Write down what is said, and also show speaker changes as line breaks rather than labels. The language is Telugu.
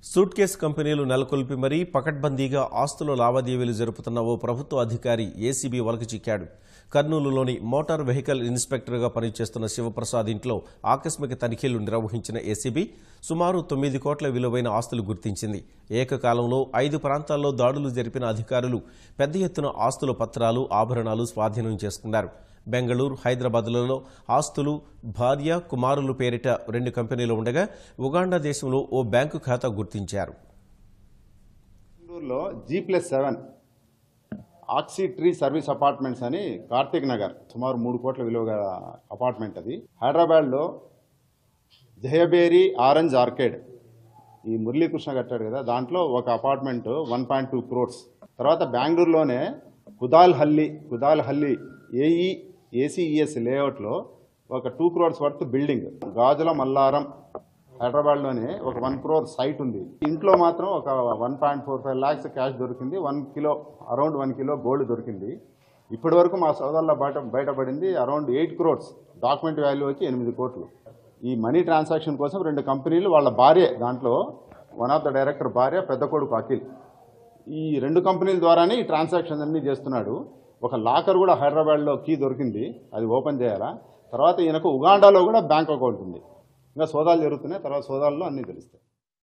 సూట్ కేసు కంపెనీలు నెలకొల్పి మరీ పకడ్బందీగా ఆస్తుల లావాదేవీలు జరుపుతున్న ఓ ప్రభుత్వ అధికారి ఏసీబీ వలకు చిక్కాడు కర్నూలులోని మోటార్ వెహికల్ ఇన్స్పెక్టర్గా పనిచేస్తున్న శివప్రసాద్ ఇంట్లో ఆకస్మిక తనిఖీలు నిర్వహించిన ఏసీబీ సుమారు తొమ్మిది కోట్ల విలువైన ఆస్తులు గుర్తించింది ఏకకాలంలో ఐదు ప్రాంతాల్లో దాడులు జరిపిన అధికారులు పెద్ద ఎత్తున ఆస్తుల పత్రాలు ఆభరణాలు స్వాధీనం చేసుకున్నారు బెంగళూరు హైదరాబాద్లలో ఆస్తులు భార్య కుమారులు పేరిట రెండు కంపెనీలు ఉండగా ఉగాండా దేశంలో ఓ బ్యాంకు ఖాతా గుర్తించారు
బెంగళూరులో G plus seven oxy tree service apartments అని కార్తీక్ నగర్ సుమారు మూడు కోట్ల విలువ గల అపార్ట్మెంట్ అది హైదరాబాద్లో జయబేరి ఆరెంజ్ ఆర్కేడ్ ఈ మురళీకృష్ణ కట్టాడు కదా దాంట్లో ఒక apartment one point two crores తర్వాత బెంగళూరులోనే కుదాల్ హల్లి కుదాల్ హల్లి ఏఈ ఏసీఈఎస్ లేఅవుట్లో ఒక two crores worth building Gajula Mallaram హైదరాబాద్లోనే ఒక వన్ క్రోర్ సైట్ ఉంది ఇంట్లో మాత్రం ఒక one point four five lakhs cash దొరికింది one kilo around one kilo gold దొరికింది ఇప్పటి వరకు మా సోదరుల బయట బయటపడింది around eight crores document value వచ్చి ఎనిమిది కోట్లు ఈ మనీ ట్రాన్సాక్షన్ కోసం రెండు కంపెనీలు వాళ్ళ భార్య దాంట్లో వన్ ఆఫ్ ద డైరెక్టర్ భార్య పెద్ద కొడుకు అఖిల్ ఈ రెండు కంపెనీల ద్వారానే ఈ ట్రాన్సాక్షన్స్ అన్ని చేస్తున్నాడు ఒక లాకర్ కూడా హైదరాబాద్లో కీ దొరికింది అది ఓపెన్ చేయాలా తర్వాత ఈయనకు ఉగాండాలో కూడా బ్యాంక్ అకౌంట్ ఉంది ఇంకా సోదాలు జరుగుతున్నాయి తర్వాత సోదాల్లో అన్నీ తెలుస్తాయి